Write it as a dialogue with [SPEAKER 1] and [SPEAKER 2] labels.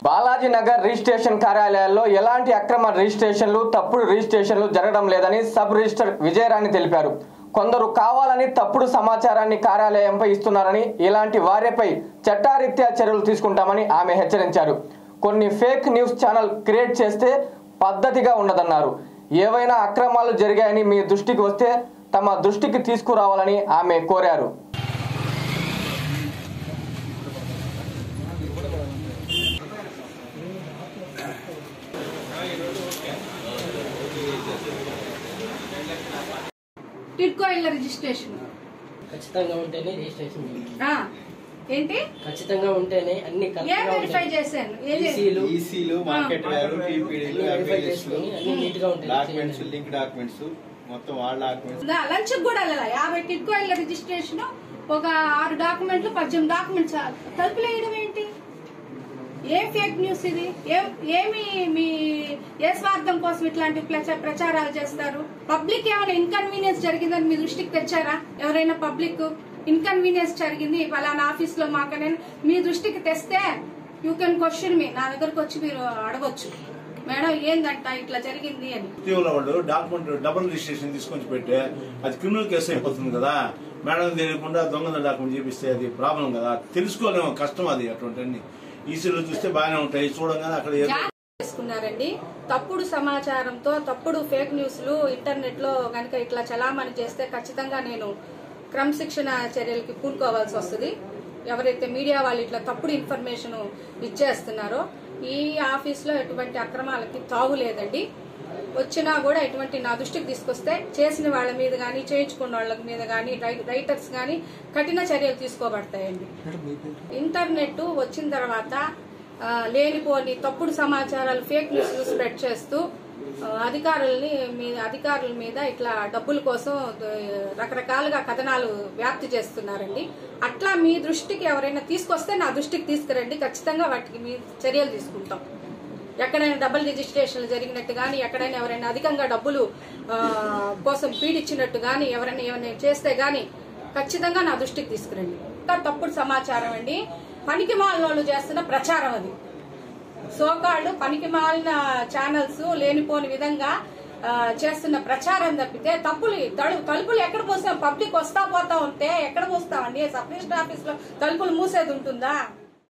[SPEAKER 1] Balaji Nagar registration కార్యాలయాల్లో ఎలాంటి అక్రమ రిజిస్ట్రేషన్లు తప్పుడు రిజిస్ట్రేషన్లు జరగడం లేదని సబ్ రిజిస్టర్ విజయరాణి తెలిపారు కొందరు కావాలని తప్పుడు సమాచారాన్ని కార్యాలయంపై ఇస్తున్నారని ఇలాంటి వారిపై చట్టారీత్యా చర్యలు తీసుకుంటామని ఆమె హెచ్చరించారు కొన్ని ఫేక్ న్యూస్ ఛానల్ క్రియేట్ చేస్తే పద్ధతిగా ఉండదన్నారు ఏవైనా అక్రమాలు జరిగాయని మీ దృష్టికి వస్తే తమ దృష్టికి తీసుకురావాలని ఆమె కోరారు
[SPEAKER 2] టిడ్కో ఇళ్ళ రిజిస్ట్రేషన్
[SPEAKER 3] ఖచ్చితంగా ఉంటేనే రిజిస్ట్రేషన్ చేయాలి.
[SPEAKER 2] ఆ, ఏంటి
[SPEAKER 3] ఖచ్చితంగా ఉంటేనే అన్ని
[SPEAKER 2] ఏం
[SPEAKER 3] కరెక్ట్గా
[SPEAKER 2] వెరిఫై
[SPEAKER 3] ఉంటాయి.
[SPEAKER 2] చేశాను ఏం చేశాను?
[SPEAKER 3] ఈసీలు
[SPEAKER 4] ఈసీలు మార్కెట్ వాల్యూ టీపీడీలు
[SPEAKER 3] అన్ని వెరిఫై
[SPEAKER 4] ఎంపీఎస్లు
[SPEAKER 3] చేసుకుని అన్ని నీట్ గా ఉంటాయి
[SPEAKER 4] డాక్యుమెంట్స్ లింక్ డాక్యుమెంట్స్ మొత్తం వాళ్ళ డాక్యుమెంట్స్
[SPEAKER 2] దా, లంచ్ కూడా వెళ్ళాలి యాభై టిడ్కో ఇళ్ళ రిజిస్ట్రేషన్ ఒక ఆరు డాక్యుమెంట్లు పద్దెనిమిది డాక్యుమెంట్స్ తలుపులు వేయడం ఏంటి ఏం ఫేక్ న్యూస్ ఇది ఏం ఏమి మీ ఏ స్వార్థం కోసం ఇట్లాంటి ప్రచ- ప్రచారాలు చేస్తారు పబ్లిక్ ఏమైనా ఇన్కన్వీనియన్స్ జరిగిందని మీ దృష్టికి తెచ్చారా ఎవరైనా పబ్లిక్ ఇన్కన్వీనియన్స్ జరిగింది ఫలానా ఆఫీస్ లో మాకనే మీ దృష్టికి తెస్తే యూ కెన్ క్వశ్చన్ మీ నా దగ్గరకు వచ్చి మీరు అడగొచ్చు మేడం ఏందంట ఇట్లా జరిగింది అని
[SPEAKER 5] ఇటీవల వాళ్ళు డాక్యుమెంట్ డబుల్ రిజిస్ట్రేషన్ తీసుకొని పెట్టి అది క్రిమినల్ కేసు అయిపోతుంది కదా మేడం తెలియకుండా దొంగల డాక్యుమెంట్ చేపిస్తే అది ప్రాబ్లం కదా తెలుసుకోలేము కష్టం అది అటువంటి ఈసీలో చూస్తే బాగానే ఉంటాయి చూడగానే అక్కడ ఏదో
[SPEAKER 2] జాగ్రత్త చేసుకున్నారండి తప్పుడు సమాచారంతో తప్పుడు ఫేక్ న్యూస్లు ఇంటర్నెట్ లో గనక ఇట్లా చలామణి చేస్తే ఖచ్చితంగా నేను క్రమశిక్షణ చర్యలకి పూనుకోవాల్సి వస్తుంది ఎవరైతే మీడియా వాళ్ళు ఇట్లా తప్పుడు ఇన్ఫర్మేషన్ ఇచ్చేస్తున్నారో ఈ ఆఫీస్ లో ఎటువంటి అక్రమాలకి తావు లేదండి వచ్చినా కూడా ఎటువంటి నా దృష్టికి తీసుకొస్తే చేసిన వాళ్ళ మీద గానీ చేయించుకున్న వాళ్ళ మీద గానీ రై- రైటర్స్ గానీ కఠిన చర్యలు తీసుకోబడతాయండి ఇంటర్నెట్ వచ్చిన తర్వాత ఆ, లేనిపోని తప్పుడు సమాచారాలు ఫేక్ న్యూస్ స్ప్రెడ్ చేస్తూ ఆ, అధికారుల్ని మీద అధికారుల మీద ఇట్లా డబ్బుల కోసం ఆ, రకరకాలుగా కథనాలు వ్యాప్తి చేస్తున్నారండి అట్లా మీ దృష్టికి ఎవరైనా తీసుకొస్తే నా దృష్టికి తీసుకురండి ఖచ్చితంగా వాటికి మీ చర్యలు తీసుకుంటాం ఎక్కడైనా డబుల్ రిజిస్ట్రేషన్లు జరిగినట్టు కానీ ఎక్కడైనా ఎవరైనా అధికంగా డబ్బులు ఆ, కోసం పీడిచ్చినట్టు కానీ ఎవరైనా ఏమైనా చేస్తే గానీ ఖచ్చితంగా నా దృష్టికి తీసుకురండి ఇంకా తప్పుడు సమాచారం అండి పనికి మాలినోళ్ళు చేస్తున్న ప్రచారం అది సోకాళ్ళు పనికి మాలిన ఛానల్స్ లేనిపోని విధంగా ఆ, చేస్తున్న ప్రచారం తప్పితే తప్పులు తలు- తలుపులు ఎక్కడ పోస్తాం పబ్లిక్ వస్తా పోతా ఉంటే ఎక్కడ పోస్తామండి సబ్ రిజిస్టర్ ఆఫీస్ లో తలుపులు మూసేది ఉంటుందా